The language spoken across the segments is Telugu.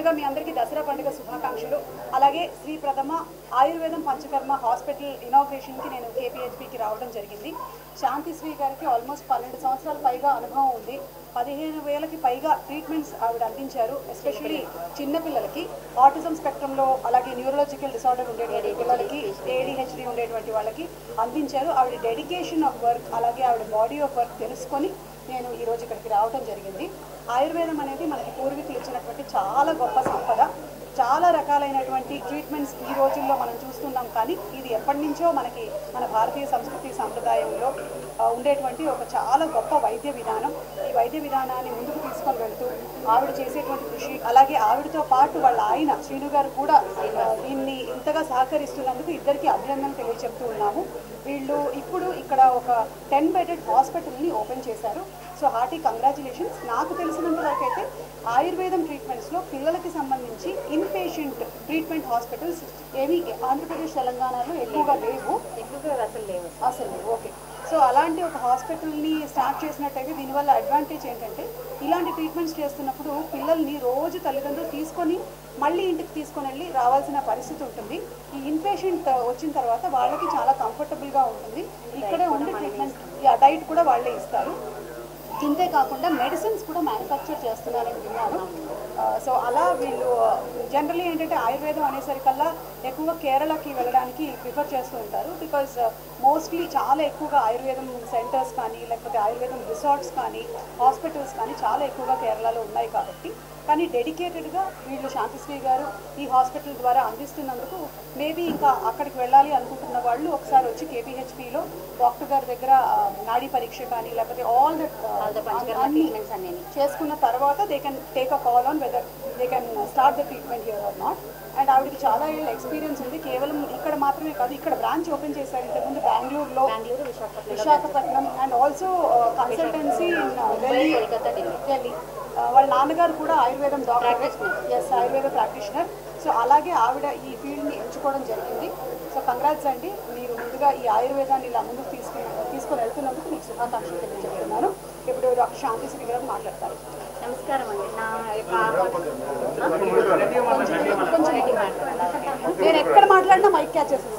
ముందుగా మీ అందరికీ దసరా పండుగ శుభాకాంక్షలు అలాగే శ్రీ ప్రథమ ఆయుర్వేదం పంచకర్మ హాస్పిటల్ ఇనాగ్రేషన్కి నేను కేపీహెచ్పికి రావడం జరిగింది శాంతి శ్రీ గారికి ఆల్మోస్ట్ పన్నెండు సంవత్సరాల పైగా అనుభవం ఉంది పదిహేను వేలకి పైగా ట్రీట్మెంట్స్ ఆవిడ అందించారు ఎస్పెషల్లీ చిన్నపిల్లలకి ఆటిజం స్పెక్ట్రంలో అలాగే న్యూరలాజికల్ డిసార్డర్ ఉండేటువంటి పిల్లలకి ఏడిహెచ్డి ఉండేటువంటి వాళ్ళకి అందించారు ఆవిడ డెడికేషన్ ఆఫ్ వర్క్ అలాగే ఆవిడ బాడీ ఆఫ్ వర్క్ తెలుసుకొని నేను ఈరోజు ఇక్కడికి రావడం జరిగింది ఆయుర్వేదం అనేది మనకి పూర్వీకులు ఇచ్చినటువంటి చాలా గొప్ప సంపద చాలా రకాలైనటువంటి ట్రీట్మెంట్స్ ఈ రోజుల్లో మనం చూస్తున్నాం కానీ ఇది ఎప్పటి నుంచో మనకి మన భారతీయ సంస్కృతి సంప్రదాయంలో ఆ, ఉండేటువంటి ఒక చాలా గొప్ప వైద్య విధానం ఈ వైద్య విధానాన్ని ముందుకు తీసుకొని వెళ్తూ ఆవిడ చేసేటువంటి కృషి అలాగే ఆవిడతో పాటు వాళ్ళ ఆయన శ్రీను గారు కూడా ఆ, దీన్ని ఇంతగా సహకరిస్తున్నందుకు ఇద్దరికి అభినందనలు తెలియజెప్తూ ఉన్నాము వీళ్ళు ఇప్పుడు ఇక్కడ ఒక టెన్ బెడెడ్ హాస్పిటల్ని ఓపెన్ చేశారు సో హార్టీ కంగ్రాచులేషన్స్ నాకు తెలిసినంత వరకు అయితే ఆయుర్వేదం ట్రీట్మెంట్స్లో పిల్లలకి సంబంధించి ఇన్పేషెంట్ ట్రీట్మెంట్ హాస్పిటల్స్ ఏమీ ఆంధ్రప్రదేశ్ తెలంగాణలో ఎక్కువగా లేవు ఎక్కువగా అసలు లేవు అసలు లేవు ఓకే సో అలాంటి ఒక హాస్పిటల్ని స్టార్ట్ చేసినట్టయితే దీనివల్ల అడ్వాంటేజ్ ఏంటంటే ఇలాంటి ట్రీట్మెంట్స్ చేస్తున్నప్పుడు పిల్లల్ని రోజు తల్లిదండ్రులు తీసుకొని మళ్ళీ ఇంటికి తీసుకొని వెళ్ళి రావాల్సిన పరిస్థితి ఉంటుంది ఈ ఇన్పేషెంట్ వచ్చిన తర్వాత వాళ్ళకి చాలా కంఫర్టబుల్గా ఉంటుంది ఇక్కడే ఉండి ట్రీట్మెంట్ డైట్ కూడా వాళ్ళే ఇస్తారు ఇంతే కాకుండా మెడిసిన్స్ కూడా మ్యానుఫ్యాక్చర్ చేస్తున్నారని విన్నాను సో అలా వీళ్ళు జనరల్లీ ఏంటంటే ఆయుర్వేదం అనేసరికల్లా ఎక్కువగా కేరళకి వెళ్ళడానికి ప్రిఫర్ చేస్తూ ఉంటారు బికాజ్ మోస్ట్లీ చాలా ఎక్కువగా ఆయుర్వేదం సెంటర్స్ కానీ లేకపోతే ఆయుర్వేదం రిసార్ట్స్ కానీ హాస్పిటల్స్ కానీ చాలా ఎక్కువగా కేరళలో ఉన్నాయి కాబట్టి కానీ డెడికేటెడ్గా వీళ్ళు శాంతిశ్రీ గారు ఈ హాస్పిటల్ ద్వారా అందిస్తున్నందుకు మేబీ ఇంకా అక్కడికి వెళ్ళాలి అనుకుంటున్న వాళ్ళు ఒకసారి వచ్చి కేపీహెచ్పిలో డాక్టర్ గారి దగ్గర ఆ, నాడీ పరీక్ష కానీ లేకపోతే all the panchakarma that treatments అన్నీని. చేసుకున్న తర్వాత they can take a call on whether they can start the treatment here or not and ఆవిడకి చాలా ఏళ్ళ ఎక్స్పీరియన్స్ ఉంది కేవలం ఇక్కడ మాత్రమే కాదు ఇక్కడ బ్రాంచ్ ఓపెన్ చేశారు ఇంతకుముందు బెంగళూరులో Bengaluru Visakhapatnam Visakhapatnam and also consultancy in Delhi Kolkata Delhi Delhi ఆ, వాళ్ళ నాన్నగారు కూడా ఆయుర్వేదం doctor as Ayurveda practitioner so అలాగే ఆవిడ ఈ ఫీల్డ్ని ఎంచుకోవడం జరిగింది సో కంగ్రాట్స్ అండి మీరు ముందుగా ఈ ఆయుర్వేదాన్ని ఇలా ముందుకు తీసుకుని తీసుకొని వెళ్తున్నందుకు మీకు శుభాకాంక్షలు తెలియజేస్తున్నాను ఇప్పుడు డాక్టర్ శాంతి శ్రీ గారు మాట్లాడతారు నమస్కారం అండి నా యొక్క కొంచెం నేను ఎక్కడ మాట్లాడినా మైక్ క్యాచ్ చేసేస్తాను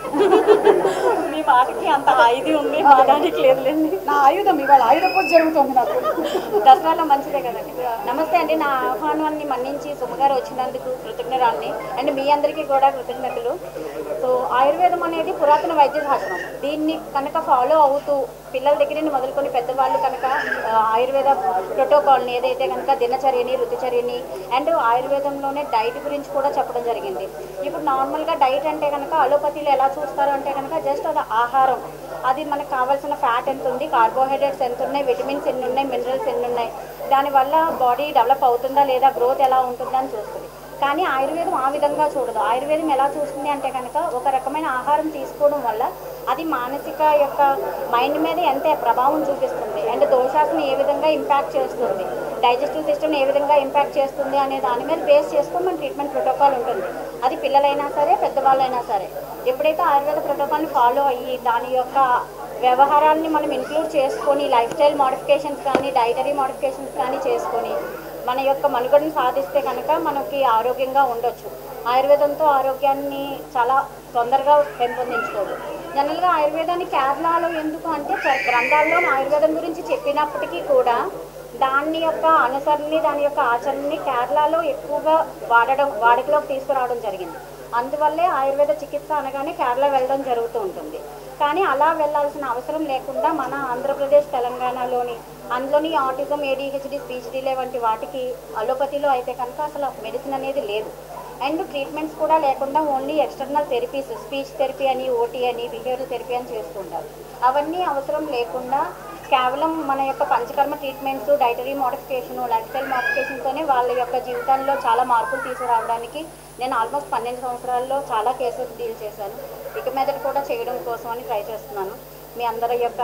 మీ మాటకి అంత ఇది ఉంది మాటానికి లేదులేండి నా ఆయుధం ఇవాళ ఆయుధ పూజ జరుగుతుంది నాకు దసరాలో మంచిదే కదండి నమస్తే అండి నా ఆహ్వానాన్ని మన్నించి సుమ్మగారు వచ్చినందుకు కృతజ్ఞరాన్ని అండ్ మీ అందరికీ కూడా కృతజ్ఞతలు సో ఆయుర్వేదం అనేది పురాతన వైద్య శాస్త్రం దీన్ని కనుక ఫాలో అవుతూ పిల్లల దగ్గర నుండి మొదలుకొని పెద్దవాళ్ళు కనుక ఆ, ఆయుర్వేద ప్రోటోకాల్ని ఏదైతే కనుక దినచర్యని రుతుచర్యని అండ్ ఆయుర్వేదంలోనే డైట్ గురించి కూడా చెప్పడం జరిగింది ఇప్పుడు నార్మల్గా డైట్ అంటే కనుక అలోపతిలో ఎలా చూస్తారు అంటే కనుక జస్ట్ అది ఆహారం అది మనకు కావాల్సిన ఫ్యాట్ ఎంత ఉంది కార్బోహైడ్రేట్స్ ఎంత ఉన్నాయి విటమిన్స్ ఎన్ని ఉన్నాయి మినరల్స్ ఎన్ని ఉన్నాయి దానివల్ల బాడీ డెవలప్ అవుతుందా లేదా గ్రోత్ ఎలా ఉంటుందా అని చూస్తుంది కానీ ఆయుర్వేదం ఆ విధంగా చూడదు ఆయుర్వేదం ఎలా చూస్తుంది అంటే కనుక ఒక రకమైన ఆహారం తీసుకోవడం వల్ల అది మానసిక యొక్క మైండ్ మీద ఎంత ప్రభావం చూపిస్తుంది అండ్ దోషాస్ని ఏ విధంగా ఇంపాక్ట్ చేస్తుంది డైజెస్టివ్ సిస్టమ్ ఏ విధంగా ఇంపాక్ట్ చేస్తుంది అనే దాని మీద బేస్ చేసుకొని మన ట్రీట్మెంట్ ప్రోటోకాల్ ఉంటుంది అది పిల్లలైనా సరే పెద్దవాళ్ళైనా సరే ఎప్పుడైతే ఆయుర్వేద ప్రోటోకాల్ని ఫాలో అయ్యి దాని యొక్క వ్యవహారాలని మనం ఇంక్లూడ్ చేసుకొని లైఫ్ స్టైల్ మోడిఫికేషన్స్ కానీ డైటరీ మోడిఫికేషన్స్ కానీ చేసుకొని మన యొక్క మనుగడను సాధిస్తే కనుక మనకి ఆరోగ్యంగా ఉండొచ్చు ఆయుర్వేదంతో ఆరోగ్యాన్ని చాలా తొందరగా పెంపొందించుకోవచ్చు జనరల్గా ఆయుర్వేదాన్ని కేరళలో ఎందుకు అంటే చ- గ్రంథాల్లో ఆయుర్వేదం గురించి చెప్పినప్పటికీ కూడా దాని యొక్క అనుసరణని దాని యొక్క ఆచరణని కేరళలో ఎక్కువగా వాడడం వాడుకలోకి తీసుకురావడం జరిగింది అందువల్లే ఆయుర్వేద చికిత్స అనగానే కేరళ వెళ్ళడం జరుగుతూ ఉంటుంది కానీ అలా వెళ్ళాల్సిన అవసరం లేకుండా మన ఆంధ్రప్రదేశ్ తెలంగాణలోని అందులోని ఆటిజం ఏడిహెచ్డి స్పీచ్ డిలే వంటి వాటికి అలోపతిలో అయితే కనుక అసలు మెడిసిన్ అనేది లేదు అండ్ ట్రీట్మెంట్స్ కూడా లేకుండా only external therapies speech therapy అని ఓటీ అని బిహేవియర్ థెరపీ అని చేస్తుంటారు అవన్నీ అవసరం లేకుండా కేవలం మన యొక్క panchakarma treatments dietary modification life style మోడిఫికేషన్తోనే వాళ్ళ యొక్క జీవితాల్లో చాలా మార్పులు తీసుకురావడానికి నేను ఆల్మోస్ట్ పన్నెండు సంవత్సరాల్లో చాలా కేసెస్ డీల్ చేశాను ఇక మీదట కూడా చేయడం కోసం అని ట్రై చేస్తున్నాను మీ అందరి యొక్క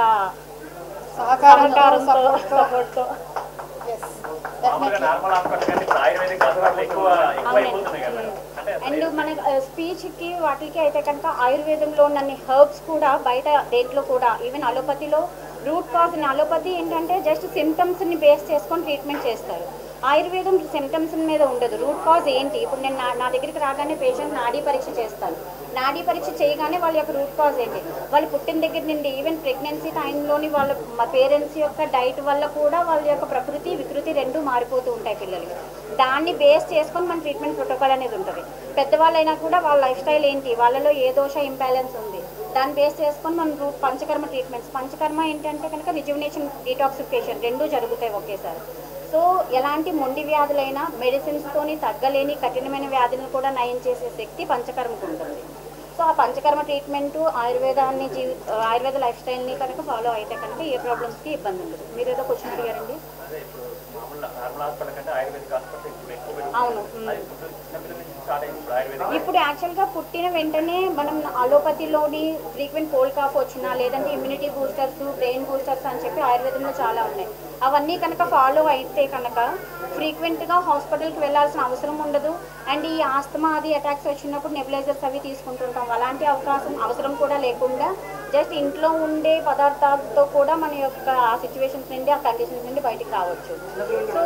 సహకారంతో సహకారంతో సపోర్ట్తో సపోర్ట్తో ఎస్ మామూలుగా నార్మల్ హాస్పిటల్ కానీ ఇప్పుడు ఆయుర్వేదిక్ హాస్పిటల్ ఎక్కువ ఎక్కువ అయిపోతుంది కదా అంటే అండ్ మన స్పీచ్కి వాటికి అయితే కనుక ఆయుర్వేదంలో ఉన్నన్ని హర్బ్స్ కూడా బయట దేంట్లో కూడా ఈవెన్ అలోపతిలో రూట్ కాజ్ అలోపతి ఏంటంటే జస్ట్ సిమ్టమ్స్ని బేస్ చేసుకొని ట్రీట్మెంట్ చేస్తారు ఆయుర్వేదం సిమ్టమ్స్ మీద ఉండదు రూట్ కాజ్ ఏంటి ఇప్పుడు నేను నా నా దగ్గరికి రాగానే పేషెంట్ నాడీ పరీక్ష చేస్తాను నాడీ పరీక్ష చేయగానే వాళ్ళ యొక్క రూట్ కాజ్ ఏంటి వాళ్ళు పుట్టిన దగ్గర నుండి ఈవెన్ ప్రెగ్నెన్సీ టైంలోని వాళ్ళ మా పేరెంట్స్ యొక్క డైట్ వల్ల కూడా వాళ్ళ యొక్క ప్రకృతి వికృతి రెండు మారిపోతూ ఉంటాయి పిల్లలకి దాన్ని బేస్ చేసుకొని మన ట్రీట్మెంట్ ప్రోటోకాల్ అనేది ఉంటుంది పెద్దవాళ్ళైనా కూడా వాళ్ళ లైఫ్ స్టైల్ ఏంటి వాళ్ళలో ఏ దోష ఇంబ్యాలెన్స్ ఉంది దాన్ని బేస్ చేసుకొని మనం రూ- పంచకర్మ ట్రీట్మెంట్స్ పంచకర్మ ఏంటంటే కనుక రిజ్యుమినేషన్ డీటాక్సిఫికేషన్ రెండు జరుగుతాయి ఒకేసారి సో ఎలాంటి మొండి వ్యాధులైనా మెడిసిన్స్తోని తగ్గలేని కఠినమైన వ్యాధులను కూడా నయం చేసే శక్తి పంచకర్మకు ఉంటుంది సో ఆ పంచకర్మ ట్రీట్మెంట్ ఆయుర్వేదాన్ని జీవి ఆయుర్వేద లైఫ్ స్టైల్ని కనుక ఫాలో అయితే కనుక ఏ ప్రాబ్లమ్స్కి ఇబ్బంది ఉండదు మీరు ఏదో క్వశ్చన్ అడిగారండి అదే ఇప్పుడు మామూలు నార్మల్ హాస్పిటల్ కంటే ఆయుర్వేదిక్ హాస్పిటల్ ఇప్పుడు ఎక్కువ పెరుగుతుంది. అవును మ్. అది ముందు చిన్నపిల్లల నుంచి స్టార్ట్ అయింది ఇప్పుడు ఆయుర్వేదిక్ ఇప్పుడు యాక్చువల్గా పుట్టిన వెంటనే మనం అలోపతిలోని ఫ్రీక్వెంట్ కోల్డ్ కాఫ్ వచ్చినా లేదంటే ఇమ్యూనిటీ బూస్టర్స్ బ్రెయిన్ బూస్టర్స్ అని చెప్పి ఆయుర్వేదంలో చాలా ఉన్నాయి అవన్నీ కనుక ఫాలో అయితే కనుక ఫ్రీక్వెంట్గా హాస్పిటల్కి వెళ్ళాల్సిన అవసరం ఉండదు అండ్ ఈ ఆస్తమా అది అటాక్స్ వచ్చినప్పుడు నెబులైజర్స్ అవి తీసుకుంటుంటాం అలాంటి అవకాశం అవసరం కూడా లేకుండా జస్ట్ ఇంట్లో ఉండే పదార్థాలతో కూడా మన యొక్క ఆ సిచ్యువేషన్స్ నుండి ఆ కండిషన్స్ నుండి బయటికి రావచ్చు సో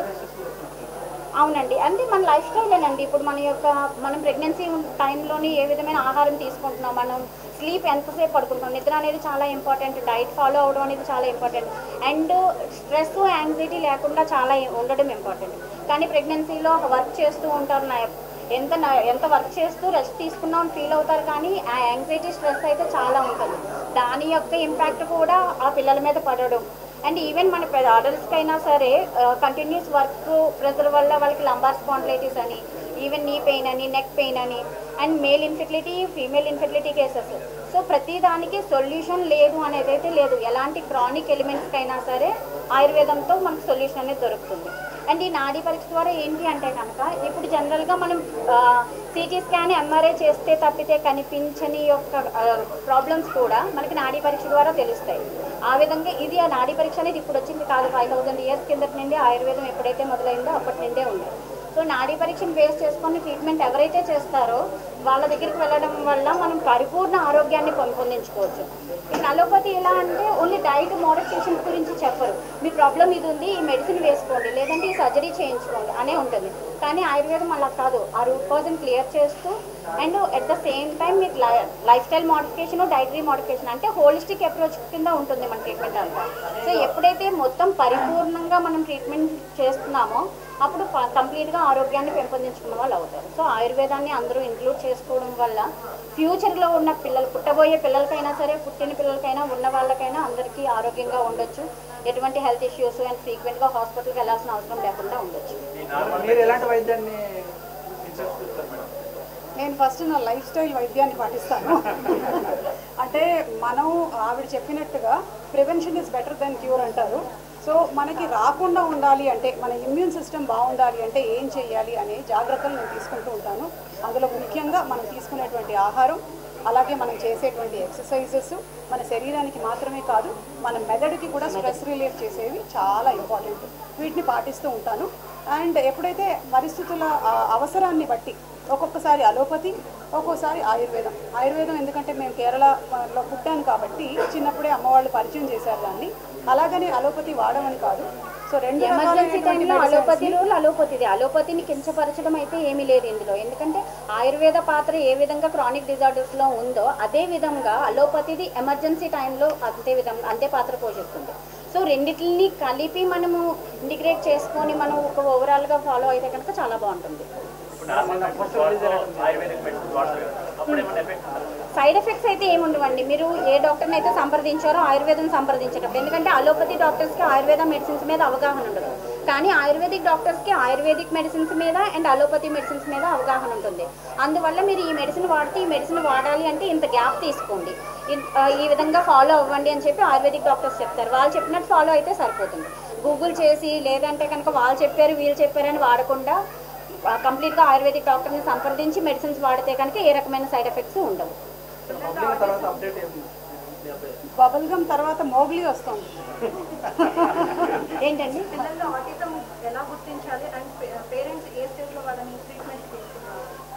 అవునండి అంటే మన లైఫ్ స్టైలేనండి ఇప్పుడు మన యొక్క మనం ప్రెగ్నెన్సీ టైంలోని ఏ విధమైన ఆహారం తీసుకుంటున్నాం మనం స్లీప్ ఎంతసేపు పడుకుంటున్నాం నిద్ర అనేది చాలా ఇంపార్టెంట్ డైట్ ఫాలో అవడం అనేది చాలా ఇంపార్టెంట్ అండ్ స్ట్రెస్ యాంగ్జైటీ లేకుండా చాలా ఉండడం ఇంపార్టెంట్ కానీ ప్రెగ్నెన్సీలో వర్క్ చేస్తూ ఉంటారు నా ఎంత నా- ఎంత వర్క్ చేస్తూ రెస్ట్ తీసుకున్నాం ఫీల్ అవుతారు కానీ ఆ యాంగ్జైటీ స్ట్రెస్ అయితే చాలా ఉంటుంది దాని యొక్క ఇంపాక్ట్ కూడా ఆ పిల్లల మీద పడడం అండ్ ఈవెన్ మన అడల్ట్స్కి అయినా సరే కంటిన్యూస్ వర్క్ ప్రెజర్ వల్ల వాళ్ళకి లంబార్ స్పాండ్లైటిస్ అని ఈవెన్ నీ పెయిన్ అని నెక్ పెయిన్ అని and male infertility female infertility cases so ప్రతి దానికి సొల్యూషన్ లేదు అనేది అయితే లేదు ఎలాంటి క్రానిక్ ఎలిమెంట్స్కి అయినా సరే ఆయుర్వేదంతో మనకు సొల్యూషన్ అనేది దొరుకుతుంది అండ్ ఈ నాడీ పరీక్ష ద్వారా ఏంటి అంటే కనుక ఇప్పుడు జనరల్గా మనం సిటీ స్కాన్ ఎంఆర్ఐ చేస్తే తప్పితే కనిపించని యొక్క ప్రాబ్లమ్స్ కూడా మనకి నాడీ పరీక్ష ద్వారా తెలుస్తాయి ఆ విధంగా ఇది ఆ నాడీ పరీక్ష అనేది ఇప్పుడు వచ్చింది కాదు ఫైవ్ థౌసండ్ ఇయర్స్ కిందటి నుండి ఆయుర్వేదం ఎప్పుడైతే మొదలైందో అప్పటి నుండే ఉంది సో నాడీ పరీక్షను బేస్ చేసుకొని ట్రీట్మెంట్ ఎవరైతే చేస్తారో వాళ్ళ దగ్గరికి వెళ్ళడం వల్ల మనం పరిపూర్ణ ఆరోగ్యాన్ని పెంపొందించుకోవచ్చు ఇప్పుడు అలోపతి ఎలా అంటే ఓన్లీ డైట్ మోడిఫికేషన్స్ గురించి చెప్పరు మీ ప్రాబ్లం ఇది ఉంది ఈ మెడిసిన్ వేసుకోండి లేదంటే ఈ సర్జరీ చేయించుకోండి అనే ఉంటుంది కానీ ఆయుర్వేదం అలా కాదు ఆ రూట్ కాజ్ని క్లియర్ చేస్తూ and at the same time మీకు life style modification dietary modification అంటే హోలిస్టిక్ అప్రోచ్ కింద ఉంటుంది మన ట్రీట్మెంట్ అంతా సో ఎప్పుడైతే మొత్తం పరిపూర్ణంగా మనం ట్రీట్మెంట్ చేస్తున్నామో అప్పుడు ప- కంప్లీట్గా ఆరోగ్యాన్ని పెంపొందించుకున్న వాళ్ళు అవుతారు సో ఆయుర్వేదాన్ని అందరూ ఇంక్లూడ్ చేసుకోవడం వల్ల ఫ్యూచర్లో ఉన్న పిల్లలు పుట్టబోయే పిల్లలకైనా సరే పుట్టిన పిల్లలకైనా ఉన్న వాళ్ళకైనా అందరికీ ఆరోగ్యంగా ఉండొచ్చు ఎటువంటి హెల్త్ ఇష్యూస్ అండ్ ఫ్రీక్వెంట్గా హాస్పిటల్కి వెళ్ళాల్సిన అవసరం లేకుండా ఉండొచ్చు ఈ నార్మల్ మీరు ఎలాంటి వైద్యాన్ని చూస్తారు మేడం నేను ఫస్ట్ నా లైఫ్ స్టైల్ వైద్యాన్ని పాటిస్తాను అంటే మనం ఆవిడ చెప్పినట్టుగా prevention is better then cure అంటారు సో మనకి రాకుండా ఉండాలి అంటే మన ఇమ్యూన్ సిస్టమ్ బాగుండాలి అంటే ఏం చేయాలి అనే జాగ్రత్తలు నేను తీసుకుంటూ ఉంటాను అందులో ముఖ్యంగా మనం తీసుకునేటువంటి ఆహారం అలాగే మనం చేసేటువంటి ఎక్సర్సైజెస్ మన శరీరానికి మాత్రమే కాదు మన మెదడుకి కూడా స్ట్రెస్ రిలీఫ్ చేసేవి చాలా ఇంపార్టెంట్ వీటిని పాటిస్తూ ఉంటాను అండ్ ఎప్పుడైతే పరిస్థితుల ఆ, అవసరాన్ని బట్టి ఒక్కొక్కసారి అలోపతి ఒక్కోసారి ఆయుర్వేదం ఆయుర్వేదం ఎందుకంటే మేము కేరళలో పుట్టాను కాబట్టి చిన్నప్పుడే అమ్మవాళ్ళు పరిచయం చేశారు దాన్ని అలాగని అలోపతి వాడమని కాదు సో రెండు ఎమర్జెన్సీ రకాలైనటువంటి టైంలో medicines అలోపతి ని రూల్ అలోపతిది అలోపతిని కించపరచడం అయితే ఏమీ లేదు ఇందులో ఎందుకంటే ఆయుర్వేద పాత్ర ఏ విధంగా క్రానిక్ డిజార్డర్స్లో ఉందో అదే విధంగా అలోపతిది ఎమర్జెన్సీ టైంలో అంతే విధంగా అంతే పాత్ర పోషిస్తుంది సో రెండిటిని కలిపి మనము ఇంటిగ్రేట్ చేసుకొని మనం ఒక ఓవరాల్గా ఫాలో అయితే కనుక చాలా బాగుంటుంది ఇప్పుడు నార్మల్ ఆయుర్వేదిక్ మెడిసిన్ వాడతారు కదా అప్పుడు ఏమైనా ఎఫెక్ట్ ఉందా సైడ్ ఎఫెక్ట్స్ అయితే ఏముండవండి మీరు ఏ డాక్టర్ని అయితే సంప్రదించారో ఆయుర్వేదం సంప్రదించేటప్పుడు ఎందుకంటే అలోపతి డాక్టర్స్కి ఆయుర్వేద మెడిసిన్స్ మీద అవగాహన ఉండదు కానీ ఆయుర్వేదిక్ డాక్టర్స్కి ఆయుర్వేదిక్ మెడిసిన్స్ మీద అండ్ అలోపతి మెడిసిన్స్ మీద అవగాహన ఉంటుంది అందువల్ల మీరు ఈ మెడిసిన్ వాడితే ఈ మెడిసిన్ వాడాలి అంటే ఇంత గ్యాప్ తీసుకోండి ఇన్- ఆ, ఈ విధంగా ఫాలో అవ్వండి అని చెప్పి ఆయుర్వేదిక్ డాక్టర్స్ చెప్తారు వాళ్ళు చెప్పినట్టు ఫాలో అయితే సరిపోతుంది గూగుల్ చేసి లేదంటే కనుక వాళ్ళు చెప్పారు వీళ్ళు చెప్పారని వాడకుండా కంప్లీట్గా ఆయుర్వేదిక్ డాక్టర్ని సంప్రదించి మెడిసిన్స్ వాడితే కనుక ఏ రకమైన సైడ్ ఎఫెక్ట్స్ ఉండవు పబ్లిక్ తర్వాత అప్డేట్ ఏమి మీ అబ్బాయి బబుల్ గమ్ తర్వాత మోగ్లీ వస్తుంది ఏంటండి పిల్లల్లో ఆటిజం ఎలా గుర్తించాలి అండ్ పేరెంట్స్ ఏ స్టేజ్లో వాళ్ళని ట్రీట్మెంట్ తీసుకుంటారు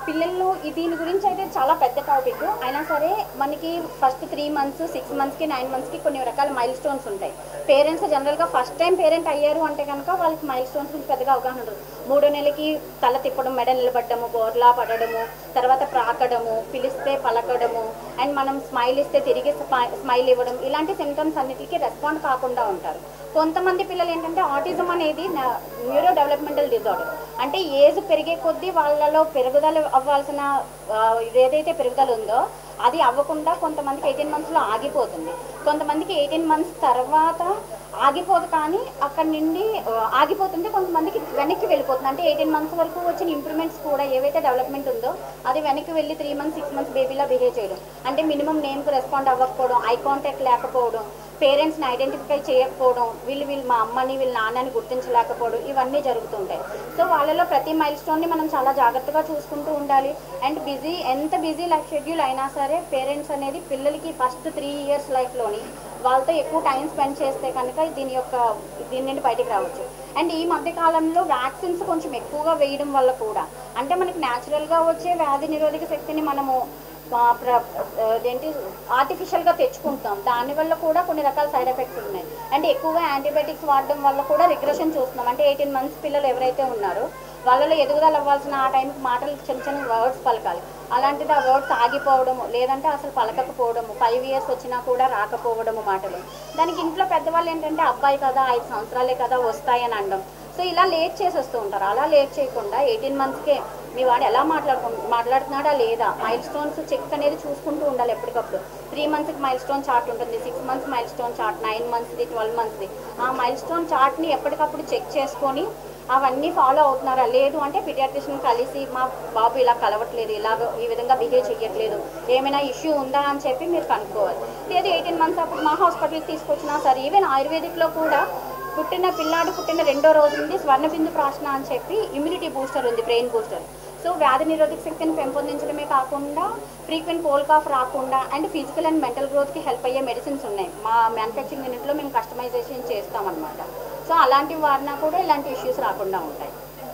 పిల్లల్లో ఈ దీని గురించి అయితే చాలా పెద్ద టాపిక్ అయినా సరే మనకి ఫస్ట్ త్రీ మంత్స్ సిక్స్ మంత్స్కి నైన్ మంత్స్కి కొన్ని రకాల మైల్ స్టోన్స్ ఉంటాయి పేరెంట్స్ జనరల్గా ఫస్ట్ టైం పేరెంట్ అయ్యారు అంటే కనుక వాళ్ళకి మైల్ స్టోన్స్ గురించి పెద్దగా అవగాహన ఉండదు మూడో నెలకి తల తిప్పడం మెడ నిలబడము బోర్లా పడడము తర్వాత ప్రాకడము పిలిస్తే పలకడము అండ్ మనం స్మైల్ ఇస్తే తిరిగి స్మైల్ ఇవ్వడం ఇలాంటి సిమ్టమ్స్ అన్నిటికీ రెస్పాండ్ కాకుండా ఉంటారు కొంతమంది పిల్లలు ఏంటంటే ఆటిజం అనేది న్యూరో డెవలప్మెంటల్ డిజార్డర్ అంటే ఏజ్ పెరిగే కొద్దీ వాళ్ళలో పెరుగుదల అవ్వాల్సిన ఆ, ఏదైతే పెరుగుదల ఉందో అది అవ్వకుండా కొంతమందికి ఎయిటీన్ మంత్స్లో ఆగిపోతుంది కొంతమందికి ఎయిటీన్ మంత్స్ తర్వాత ఆగిపోదు కానీ అక్కడి నుండి ఆ, ఆగిపోతుంటే కొంతమందికి వెనక్కి వెళ్ళిపోతుంది అంటే ఎయిటీన్ మంత్స్ వరకు వచ్చిన ఇంప్రూవ్మెంట్స్ కూడా ఏవైతే డెవలప్మెంట్ ఉందో అది వెనక్కి వెళ్ళి త్రీ మంత్స్ సిక్స్ మంత్స్ బేబీలా బిహేవ్ చేయడం అంటే మినిమం నేమ్కి రెస్పాండ్ అవ్వకపోవడం ఐ కాంటాక్ట్ లేకపోవడం పేరెంట్స్ని ఐడెంటిఫై చేయకపోవడం వీళ్ళు వీళ్ళు మా అమ్మని వీళ్ళ నాన్నని గుర్తించలేకపోవడం ఇవన్నీ జరుగుతుంటాయి సో వాళ్ళలో ప్రతి మైల్ స్టోన్ని మనం చాలా జాగ్రత్తగా చూసుకుంటూ ఉండాలి అండ్ బిజీ ఎంత బిజీ లైఫ్ షెడ్యూల్ అయినా సరే పేరెంట్స్ అనేది పిల్లలకి ఫస్ట్ త్రీ ఇయర్స్ లైఫ్లోని వాళ్ళతో ఎక్కువ టైం స్పెండ్ చేస్తే కనుక దీని యొక్క దీని నుండి బయటికి రావచ్చు అండ్ ఈ మధ్య కాలంలో వ్యాక్సిన్స్ కొంచెం ఎక్కువగా వేయడం వల్ల కూడా అంటే మనకి న్యాచురల్గా వచ్చే వ్యాధి నిరోధక శక్తిని మనము ఆ, ప్ర- అదేంటి ఆర్టిఫిషియల్గా తెచ్చుకుంటాం దానివల్ల కూడా కొన్ని రకాల సైడ్ ఎఫెక్ట్స్ ఉన్నాయి అండ్ ఎక్కువగా యాంటీబయాటిక్స్ వాడడం వల్ల కూడా రిగ్రెషన్ చూస్తున్నాం అంటే ఎయిటీన్ మంత్స్ పిల్లలు ఎవరైతే ఉన్నారో వాళ్ళలో ఎదుగుదల అవ్వాల్సిన ఆ టైంకి మాటలు చిన్న చిన్న వర్డ్స్ పలకాలి అలాంటిది ఆ వర్డ్స్ ఆగిపోవడము లేదంటే అసలు పలకకపోవడము ఫైవ్ ఇయర్స్ వచ్చినా కూడా రాకపోవడము మాటలు దానికి ఇంట్లో పెద్దవాళ్ళు ఏంటంటే అబ్బాయి కదా ఐదు సంవత్సరాలే కదా వస్తాయని అనడం సో ఇలా లేట్ చేసి వస్తూ ఉంటారు అలా లేట్ చేయకుండా ఎయిటీన్ మంత్స్కే మీ వాడు ఎలా మాట్లాడుకు మాట్లాడుతున్నాడా లేదా మైల్ స్టోన్స్ చెక్ అనేది చూసుకుంటూ ఉండాలి ఎప్పటికప్పుడు త్రీ మంత్స్కి మైల్ స్టోన్ చార్ట్ ఉంటుంది six months mile stone chart nine మంత్స్ది ట్వెల్వ్ మంత్స్ది ఆ మైల్ స్టోన్ చార్ట్ని ఎప్పటికప్పుడు చెక్ చేసుకొని అవన్నీ ఫాలో అవుతున్నారా లేదు అంటే పిడియాట్రిషియన్ కలిసి మా బాబు ఇలా కలవట్లేదు ఇలాగ ఈ విధంగా బిహేవ్ చేయట్లేదు ఏమైనా ఇష్యూ ఉందా అని చెప్పి మీరు కనుక్కోవాలి లేదు ఎయిటీన్ మంత్స్ అప్పుడు మా హాస్పిటల్కి తీసుకొచ్చినా సరే ఈవెన్ ఆయుర్వేదిక్లో కూడా పుట్టిన పిల్లాడు పుట్టిన రెండో రోజు నుండి స్వర్ణబిందు ప్రాశన అని చెప్పి ఇమ్యూనిటీ బూస్టర్ ఉంది బ్రెయిన్ బూస్టర్ సో వ్యాధి నిరోధక శక్తిని పెంపొందించడమే కాకుండా ఫ్రీక్వెంట్ కోల్ కాఫ్ రాకుండా అండ్ ఫిజికల్ అండ్ మెంటల్ గ్రోత్కి హెల్ప్ అయ్యే మెడిసిన్స్ ఉన్నాయి మా మ్యానుఫ్యాక్చరింగ్ యూనిట్లో మేము కస్టమైజేషన్ చేస్తామన్నమాట సో అలాంటివి వాడినా కూడా ఇలాంటి ఇష్యూస్ రాకుండా ఉంటాయి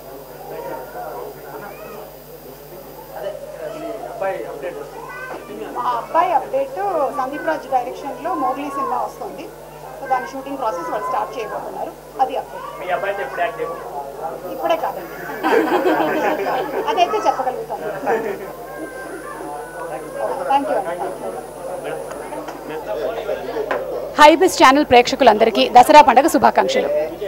అదే మీ అబ్బాయి అప్డేట్ మా అబ్బాయి అప్డేట్ సందీప్ రాజ్ డైరెక్షన్లో మోగ్లీ సినిమా వస్తుంది సో దాని షూటింగ్ ప్రాసెస్ వాళ్ళు స్టార్ట్ చేయబోతున్నారు అది అప్డేట్ మీ అబ్బాయితో ఎప్పుడు యాక్టివ్ ఇప్పుడే కాదండి అదైతే చెప్పగలుగుతాను థ్యాంక్ యూ హైబిస్ ఛానల్ ప్రేక్షకులందరికీ దసరా పండుగ శుభాకాంక్షలు